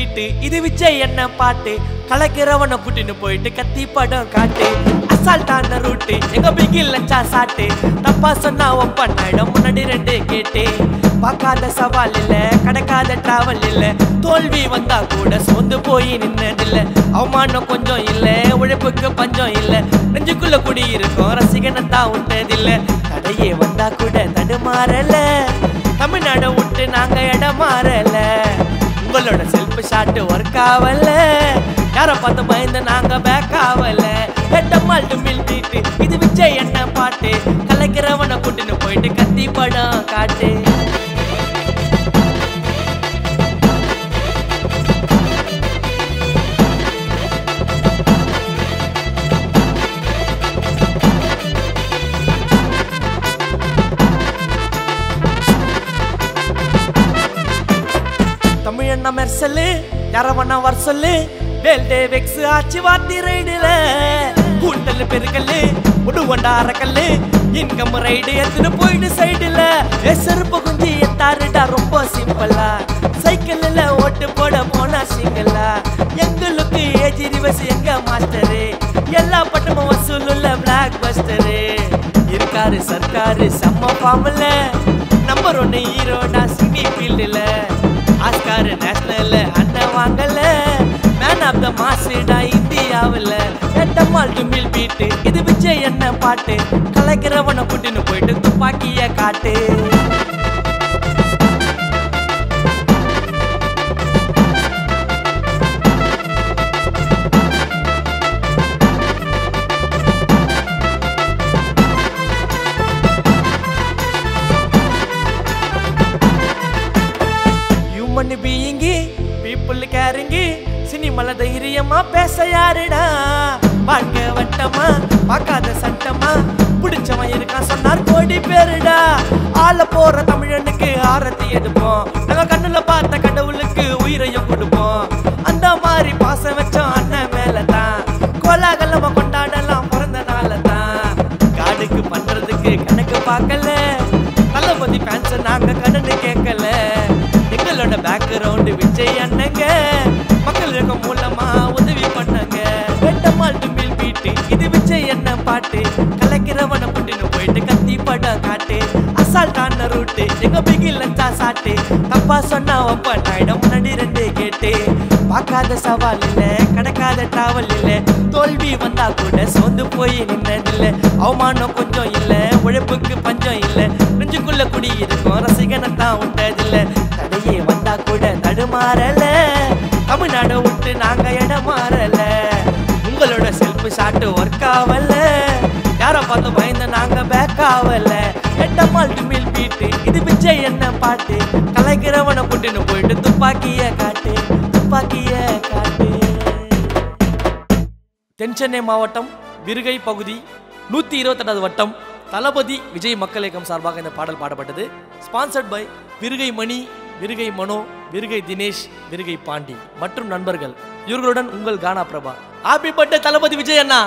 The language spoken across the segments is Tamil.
பீட்டு இது விஜய் என்ன பாட்டு கலக்கிறவனை கூட்டின்னு போயிட்டு கத்தி படம் காட்டு அசால்ட்டான ரூட்டு எங்க பிகில் லச்சா சாட்டு தப்பா சொன்னா ஒப்பனாயிடம் முன்னாடி ரெண்டு கேட்டு பார்க்காத சவால் இல்ல கடக்காத டிராவல் இல்ல தோல்வி வந்தா கூட சோர்ந்து போய் நின்னதில்ல அவமானம் கொஞ்சம் இல்ல உழைப்புக்கு பஞ்சம் இல்ல நெஞ்சுக்குள்ள குடி இருக்கும் ரசிகனை தான் விட்டதில்ல தடையே வந்தா கூட தடுமாறல தமிழ்நாட விட்டு நாங்க இடம் மாறல உங்களோட செல்ஃப் ஷாட் ஒர்க் ஆகல யாரை பார்த்து பயந்து நாங்க பேக் ஆகல எட்டம்மாள் மில் பீட்டு இது விஜய் என்ன பாட்டு கலைக்கிறவனை கூட்டின்னு போயிட்டு கத்தி படம் காட்டு தமிழண்ணா மெர்சலு யாரவண்ணா வர சொல்லு வேல்டே வெக்ஸ் ஆச்சு வாத்தி ரைடுல கூட்டல் பெருக்கல்லு உடுவண்டா அரக்கல்லு இன்கம் ரைடு எடுத்துட்டு போயிட்டு சைடுல ஏ செருப்பு குஞ்சி எத்தாருடா ரொம்ப சிம்பிளா சைக்கிள்ல ஓட்டு போட போனா சிங்கிளா எங்களுக்கு ஏஜி ரிவர்ஸ் எங்க மாஸ்டரு எல்லா பட்டமும் வசூலுள்ள பிளாக் பஸ்டரு இருக்காரு சர்க்காரு செம்ம பாம்புல நம்பர் ஒன்னு ஹீரோடா சினி ஃபீல்டுல ஆஸ்கார் நேஷனல் அண்ணன் வாங்கல மேன் ஆஃப் த மாசுடா இந்தியாவில் எட்டம்மாள் டுமில் பீட்டு இது விஜய் என்ன பாட்டு கலைக்கிறவனை கூட்டின்னு போயிட்டு துப்பாக்கிய காட்டு ஹியூமன் பீயிங்கி பீப்புள் கேரிங்கி சினிமல தைரியமா பேச யாருடா வாழ்க்கை வட்டமா பார்க்காத சட்டமா பிடிச்சவன் இருக்கான் சொன்னார் கோடி பேருடா ஆள போற தமிழனுக்கு ஆரத்தி எடுப்போம் நாங்க கண்ணுல பார்த்த கடவுளுக்கு உயிரையும் கொடுப்போம் அந்த மாதிரி பாசம் வச்சோம் அண்ணன் மேல தான் கோலாகலமா கொண்டாடலாம் பிறந்த நாள தான் காடுக்கு பண்றதுக்கு கணக்கு பார்க்கல தளபதி ஃபேன்ஸ் நாங்க கண்ணு கேட்கல எங்களோட பேக்ரவுண்டு விஜய் அண்ணங்க மக்கள் இயக்கம் மூலமா உதவி பண்ணாங்க வெட்டமால் டுமில் பீட்டு இது விஜய் என்ன பாட்டு கலைக்கிறவனை கூட்டின்னு போயிட்டு கத்தி படம் காட்டு அசால்ட்டான ரூட்டு எங்க பிகில் லஞ்சா சாட்டு தப்பா சொன்னா ஒப்ப நாயிடம் முன்னாடி ரெண்டு கேட்டு பார்க்காத சவால் இல்ல கடக்காத டிராவல் இல்ல தோல்வி வந்தா கூட சோர்ந்து போய் நின்னதில்ல அவமானம் கொஞ்சம் இல்ல உழைப்புக்கு பஞ்சம் இல்ல நெஞ்சுக்குள்ள குடி இருக்கும் ரசிகனை தான் விட்டதில்ல தடையே வந்தா கூட தடுமாறல தமிழ்நாடு விட்டு நாங்க இடம் மாறல உங்களோட செல்ஃப் ஷாட் ஒர்க் ஆகல யாரை பார்த்து பயந்து நாங்க பேக் ஆகல எட்டம்மாள் டுமில் பீட்டு இது விஜய் என்ன பாட்டு கலைக்கிறவனை கூட்டின்னு போயிட்டு துப்பாக்கிய காட்டு துப்பாக்கிய காட்டு தென்சென்னை மாவட்டம் விருகை பகுதி நூற்றி இருபத்தெட்டாவது வட்டம் தளபதி விஜய் மக்கள் இயக்கம் சார்பாக இந்த பாடல் பாடப்பட்டது ஸ்பான்சர்ட் பை விருகை மணி விருகை மனோ விருகை தினேஷ் விருகை பாண்டி மற்றும் நண்பர்கள் இவர்களுடன் உங்கள் கானா பிரபா ஹாப்பி பர்த்டே தளபதி விஜய் அண்ணா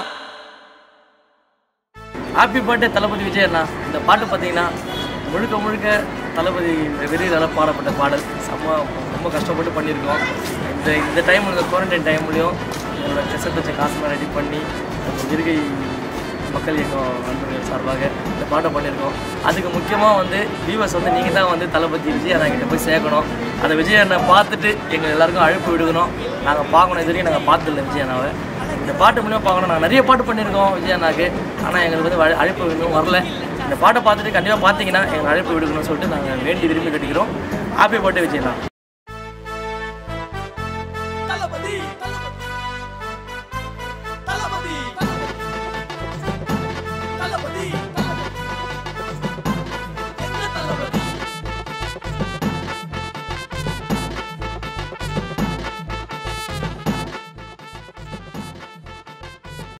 ஹாப்பி பர்த்டே தளபதி விஜய் அண்ணா இந்த பாட்டு பார்த்தீங்கன்னா முழுக்க முழுக்க தளபதி விருதால் பாடப்பட்ட பாடல் செம்ம ரொம்ப கஷ்டப்பட்டு பண்ணியிருக்கோம் இந்த இந்த டைம் இந்த குவாரண்டைன் டைம்லையும் என்னோட கெசட் வச்ச காசுலாம் ரெடி பண்ணி விருகை மக்கள் இயக்கம் நண்பர்கள் சார்பாக இந்த பாட்டை பண்ணியிருக்கோம் அதுக்கு முக்கியமாக வந்து வியூவர்ஸ் வந்து நீங்கள் தான் வந்து தளபதி விஜய் அண்ணா கிட்ட போய் சேர்க்கணும் அந்த விஜய் அண்ணா பார்த்துட்டு எங்கள் எல்லாருக்கும் அழைப்பு விடுக்கணும் நாங்கள் பார்க்கணும் இது வரைக்கும் நாங்கள் பார்த்ததில்ல விஜய் அண்ணாவை இந்த பாட்டு மூலியமாக பார்க்கணும் நாங்கள் நிறைய பாட்டு பண்ணியிருக்கோம் விஜய் அண்ணாக்கு ஆனால் எங்களுக்கு வந்து வழி- அழைப்பு இன்னும் வரல இந்த பாட்டை பார்த்துட்டு கண்டிப்பாக பார்த்தீங்கன்னா எங்கள் அழைப்பு விடுக்கணும்னு சொல்லிட்டு நாங்கள் வேண்டி விரும்பி கட்டிக்கிறோம் ஹாப்பி பர்த்டே விஜய் அண்ணா